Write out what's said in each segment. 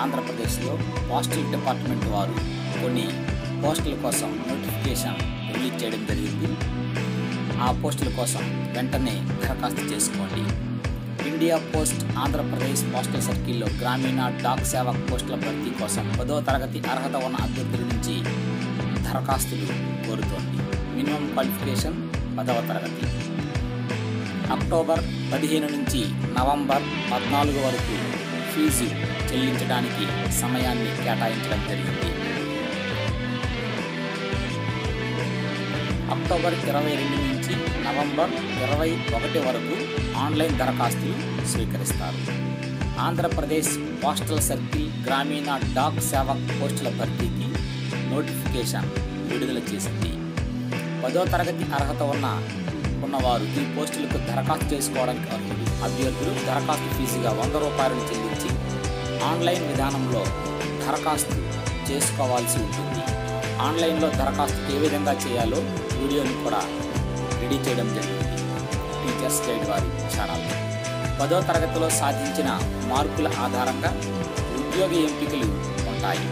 ఆంధ్రప్రదేశ్లో postal department వారు కొన్ని పోస్టుల కోసం నోటిఫికేషన్ రిలీజ్ చేయడం జరిగింది ఆ పోస్టుల కోసం వెంటనే దరఖాస్తు చేసుకోండి ఇండియా పోస్ట్ ఆంధ్రప్రదేశ్ పోస్టల్ సర్కిల్లో గ్రామీణ డాక్ సేవక్ పోస్టుల భర్తీ కోసం పదో తరగతి అర్హత ఉన్న అభ్యర్థుల నుంచి దరఖాస్తులు కోరుతోంది మినిమం క్వాలిఫికేషన్ పదవ తరగతి అక్టోబర్ పదిహేను నుంచి నవంబర్ పద్నాలుగు వరకు ఫీజు చెల్లించడానికి సమయాన్ని కేటాయించడం జరిగింది అక్టోబర్ ఇరవై రెండు నుంచి నవంబర్ ఇరవై ఒకటి వరకు ఆన్లైన్ దరఖాస్తులు స్వీకరిస్తారు ఆంధ్రప్రదేశ్ పోస్టల్ సర్కిల్ గ్రామీణ డాక్ సేవక్ పోస్టుల భర్తీకి నోటిఫికేషన్ విడుదల చేసింది పదో తరగతి అర్హత ఉన్న ఉన్నవారు ఈ పోస్టులకు దరఖాస్తు చేసుకోవడానికి అర్హులు అభ్యర్థులు దరఖాస్తు ఫీజుగా వంద రూపాయలను చెల్లించి ఆన్లైన్ విధానంలో దరఖాస్తు చేసుకోవాల్సి ఉంటుంది ఆన్లైన్లో దరఖాస్తు ఏ విధంగా చేయాలో వీడియోని కూడా రెడీ చేయడం జరిగింది టీచర్స్ గైడ్ వారి ఛానల్ పదో తరగతిలో సాధించిన మార్కుల ఆధారంగా ఉద్యోగ ఎంపికలు ఉంటాయి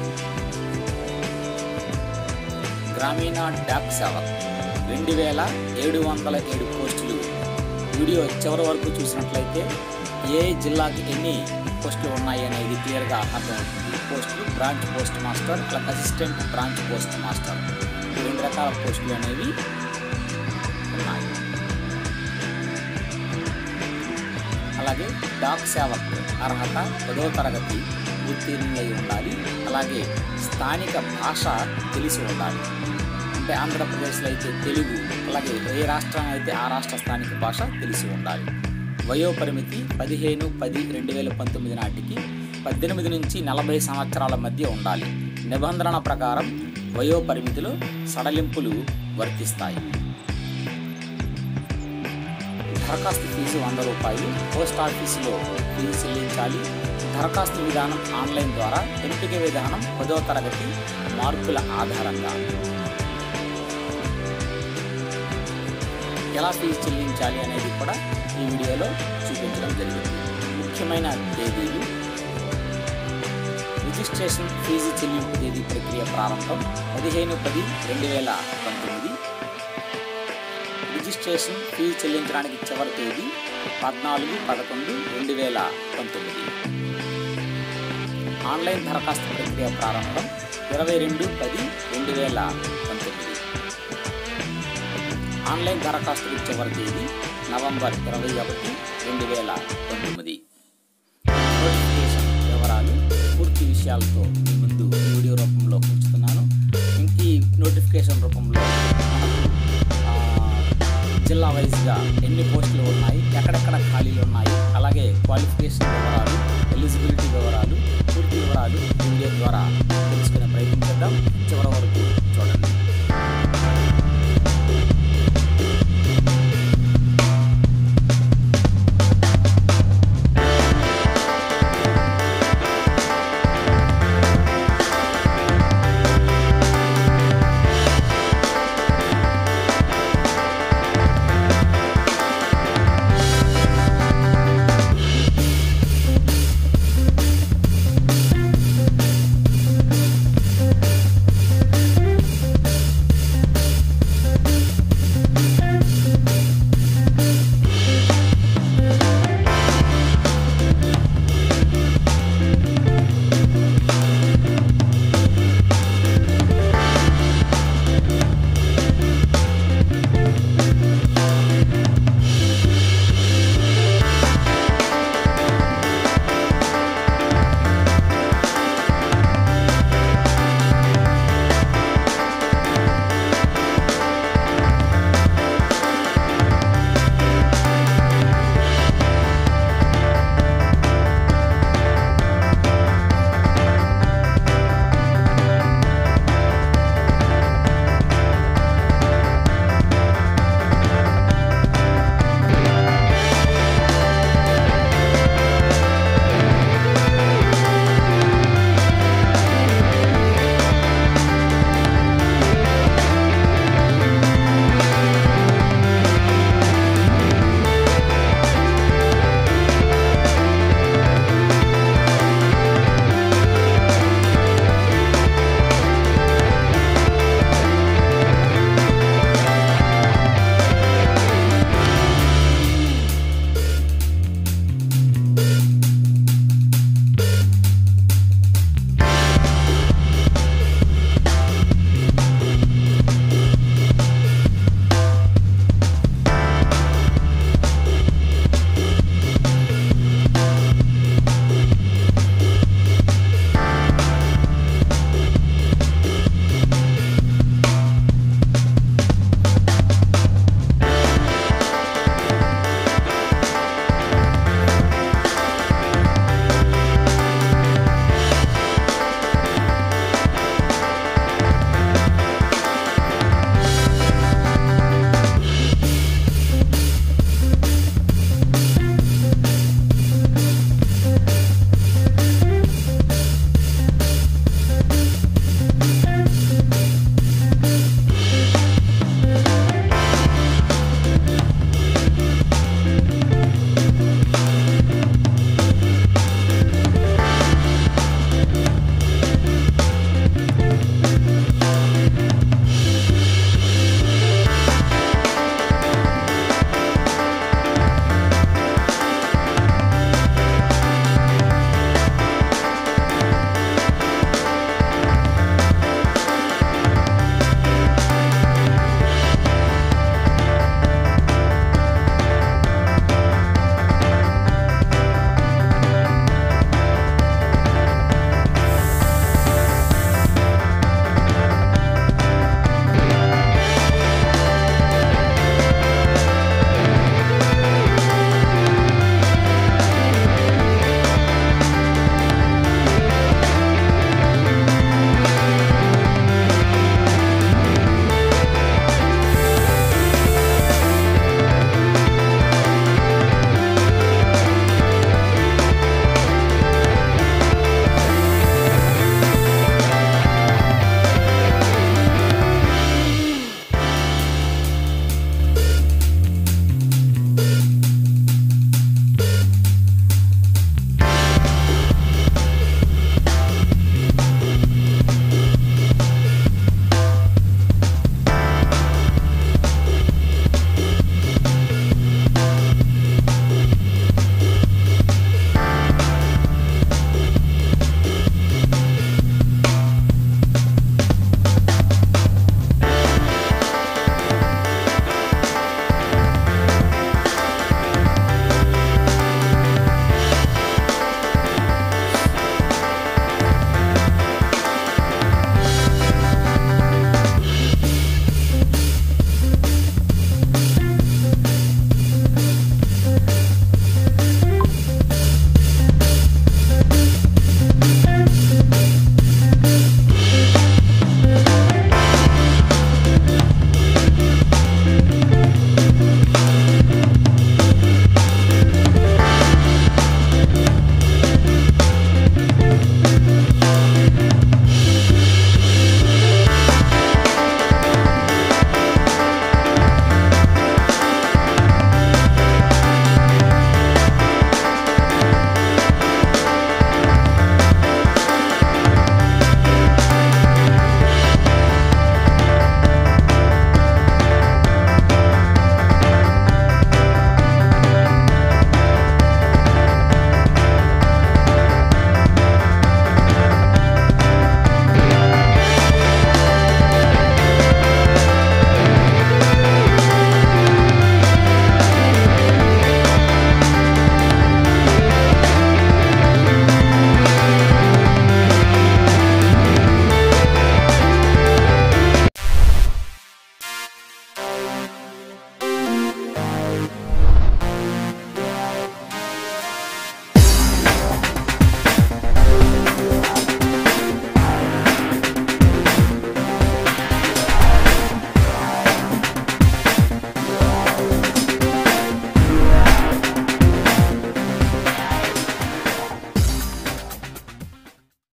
గ్రామీణ డాక్ సేవక్ రెండు వేల ఏడు వందల ఏడు పోస్టులు వీడియో చివరి వరకు చూసినట్లయితే ఏ జిల్లాకి ఎన్ని పోస్టులు ఉన్నాయి అనేది క్లియర్గా అర్థమవుతుంది పోస్టులు బ్రాంచ్ పోస్ట్ మాస్టర్ అలాగే అసిస్టెంట్ బ్రాంచ్ పోస్ట్ మాస్టర్ ఈ రెండు రకాల పోస్టులు అనేవి ఉన్నాయి అలాగే డాక్ సేవక్ అర్హత పదో తరగతి ఉత్తీర్ణులై ఉండాలి అలాగే స్థానిక భాష తెలిసి ఉండాలి అంటే ఆంధ్రప్రదేశ్లో అయితే తెలుగు అలాగే ఏ రాష్ట్రం అయితే ఆ రాష్ట్ర స్థానిక భాష తెలిసి ఉండాలి వయో పరిమితి పదిహేను పది రెండు వేల పంతొమ్మిది నాటికి పద్దెనిమిది నుంచి నలభై సంవత్సరాల మధ్య ఉండాలి నిబంధనల ప్రకారం వయో పరిమితిలో సడలింపులు వర్తిస్తాయి దరఖాస్తు ఫీజు వంద రూపాయలు పోస్ట్ ఆఫీసులో ఫీజు చెల్లించాలి దరఖాస్తు విధానం ఆన్లైన్ ద్వారా ఎంపిక విధానం పదో తరగతి మార్కుల ఆధారంగా ఎలా ఫీజు చెల్లించాలి అనేది కూడా ఈ వీడియోలో చూపించడం జరిగింది ముఖ్యమైన తేదీలు రిజిస్ట్రేషన్ ఫీజు చెల్లింపు తేదీ ప్రక్రియ ప్రారంభం పదిహేను పది రెండు వేల పంతొమ్మిది రిజిస్ట్రేషన్ ఫీజు చెల్లించడానికి చివరి తేదీ పద్నాలుగు పదకొండు రెండు వేల పంతొమ్మిది ఆన్లైన్ దరఖాస్తు ప్రక్రియ ప్రారంభం ఇరవై రెండు పది రెండు వేల పంతొమ్మిది ఆన్లైన్ దరఖాస్తుకు చివరి తేదీ నవంబర్ ఇరవై ఒకటి రెండు వేల పంతొమ్మిది నోటిఫికేషన్ వివరాలు పూర్తి విషయాలతో మీ ముందు ఈ వీడియో రూపంలో ఉంచుతున్నాను ఇంక ఈ నోటిఫికేషన్ రూపంలో మనకు ఆ, జిల్లా వైజ్గా ఎన్ని పోస్టులు ఉన్నాయి ఎక్కడెక్కడ ఖాళీలు ఉన్నాయి అలాగే క్వాలిఫికేషన్ వివరాలు ఎలిజిబిలిటీ వివరాలు పూర్తి వివరాలు ఈ వీడియో ద్వారా తెలుసుకునే ప్రయత్నం చేద్దాం చివరి వరకు